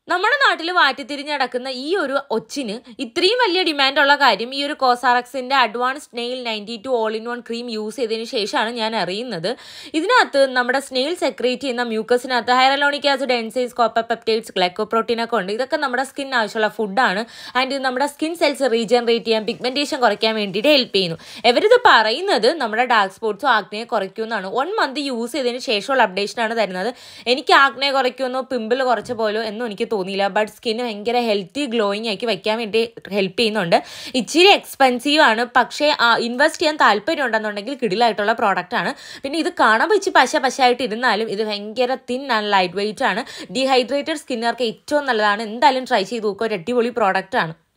നമ്മുടെ നാട്ടിൽ വാറ്റിത്തിരിഞ്ഞ് നടക്കുന്ന ഈ ഒരു ഒച്ചിന് ഇത്രയും വലിയ ഡിമാൻഡുള്ള കാര്യം ഈ ഒരു കോസാറക്സിന്റെ advanced snail ninety two all in one cream use ചെയ്തതിന് ശേഷമാണ് ഞാൻ അറിയുന്നത് ഇതിനകത്ത് നമ്മുടെ സ്നെയിൽ സെക്രേറ്റ് ചെയ്യുന്ന മ്യൂക്കസിനകത്ത് hyaluronic acid enzymes copper peptides glycoprotein ഒക്കെ ഉണ്ട് ഇതൊക്കെ നമ്മുടെ സ്കിൻ ആവശ്യമുള്ള ഫുഡാണ് ആൻഡ് ഇത് നമ്മുടെ സ്കിൻ സെൽസ് റീജനറേറ്റ് ചെയ്യാൻ പിഗ്മെന്റേഷൻ കുറയ്ക്കാൻ വേണ്ടിയിട്ട് ഹെൽപ്പ് ചെയ്യുന്നു ഇവരിത് പറയുന്നത് നമ്മുടെ ഡാർക്ക് സ്പോട്ട്സോ ആഗ്നയെ കുറയ്ക്കുമെന്നാണ് വൺ മന്ത് യൂസ് ചെയ്തതിന് ശേഷമുള്ള അപ്ഡേഷനാണ് തരുന്നത് എനിക്ക് ആഗ്നയെ കുറയ്ക്കുമെന്നോ പിമ്പിൾ കുറച്ച് പോലോ എന്നും എനിക്ക് തോന്നിയില്ല ബട്ട് സ്കിന്ന് ഭയങ്കര ഹെൽത്തി ഗ്ലോയിങ് ആക്കി വെക്കാൻ വേണ്ടി ഹെൽപ്പ് ചെയ്യുന്നുണ്ട് ഇച്ചിരി എക്സ്പെൻസീവ് ആണ് പക്ഷേ ഇൻവെസ്റ്റ് ചെയ്യാൻ താല്പര്യം ഉണ്ടെന്നുണ്ടെങ്കിൽ കിടിലായിട്ടുള്ള പ്രോഡക്റ്റ് ആണ് പിന്നെ ഇത് കാണുമ്പോൾ ഇച്ചിരി പശ പശയായിട്ട് ഇരുന്നാലും ഇത് ഭയങ്കര തിൻ ആൻഡ് ലൈറ്റ് വെയിറ്റ് ആണ് ഡീഹൈഡ്രേറ്റഡ് സ്കിന്നുകാർക്ക് ഏറ്റവും നല്ലതാണ് എന്തായാലും ട്രൈ ചെയ്ത് നോക്കുക ഒരു അടിപൊളി പ്രോഡക്റ്റ് ആണ്